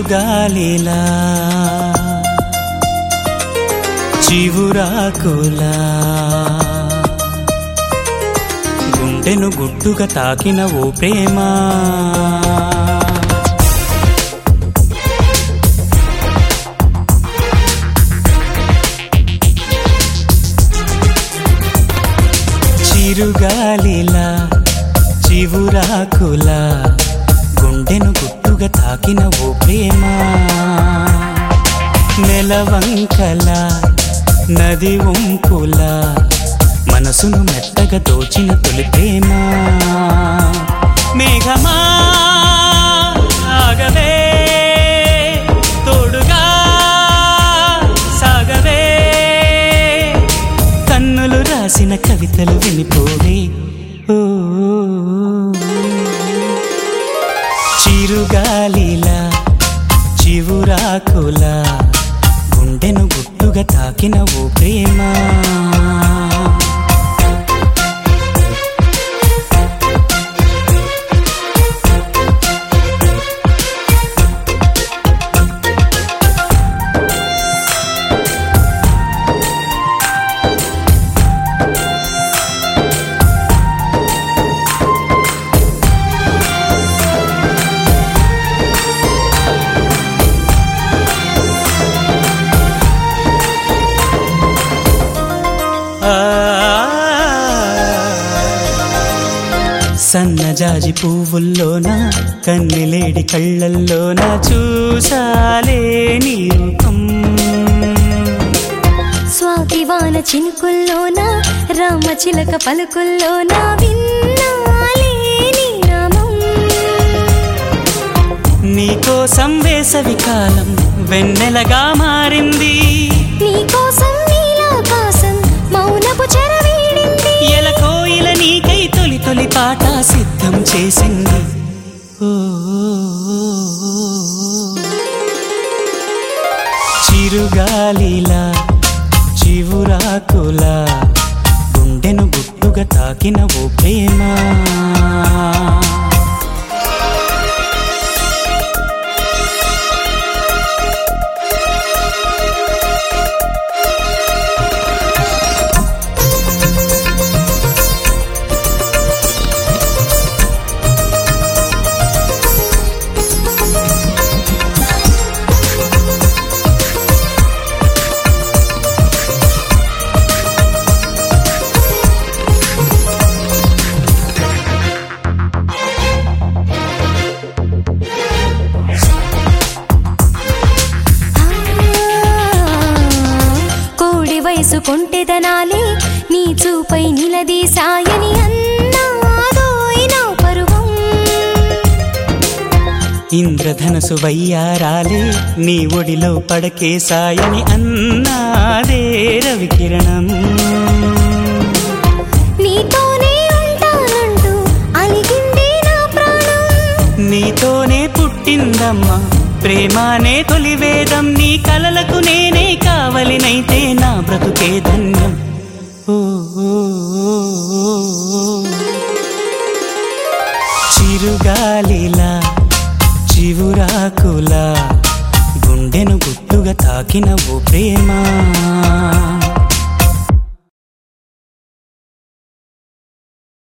చిరుగాలిలా చివురాకులా గుండెను గుట్టుగా తాకిన ఓ ప్రేమ చిరుగాలిలా చివురాకులా గుండెను గుట్టుగా తాకిన ఓ ప్రేమ నెలవంకల నది వంపుల మనసును మెత్తగా దోచిన తొలి ప్రేమ మేఘమా ఆగవే తోడుగా సాగవే కన్నులు రాసిన కవితలు వినిపోవే ఓ చిరుగాలిలా చివురాకులా గుండెను గుట్టుగా తాకిన ఓ ప్రేమ ఆ సన్నజాజి పువ్వుల్లోన కన్నెలేడి కళ్ళల్లోన చూసాలే నీ రూపం స్వాతివాన చినుకుల్లోన రామ చిలక పలుకుల్లోన విన్నాలే నీ నామం నీకోసం వేసవి కాలం వెన్నెలగా మారింది నీకోసం నీలాకాశం మౌనపు చెరవీడింది ఎల కోయిల నీకై తొలి తొలి పాట సిద్ధం చేసింది ఓ చిరుగాలిలా చివురాకులా గుండెను గుట్టుగా తాకిన ఓ ప్రేమ కోడి వయసు కొంటెదనాలే నీ చూపై నిలదీసాయని అన్నాదోయ్ నా పరువం ఇంద్రధనసు వయ్యారాలే నీ ఒడిలో పడకేసాయని అన్నాదే రవికిరణం నీతోనే ఉంటానంటూ అలిగిందే నా ప్రాణం నీతోనే పుట్టిందమ్మా ప్రేమానే తొలివేదం నీ కలలకు నేనే కావలినైతే నా బ్రతుకే ధన్యం ఓ ఓ, ఓ, ఓ. చిరుగాలిలా చివురాకులా గుండెను గుట్టుగా తాకిన ఓ ప్రేమ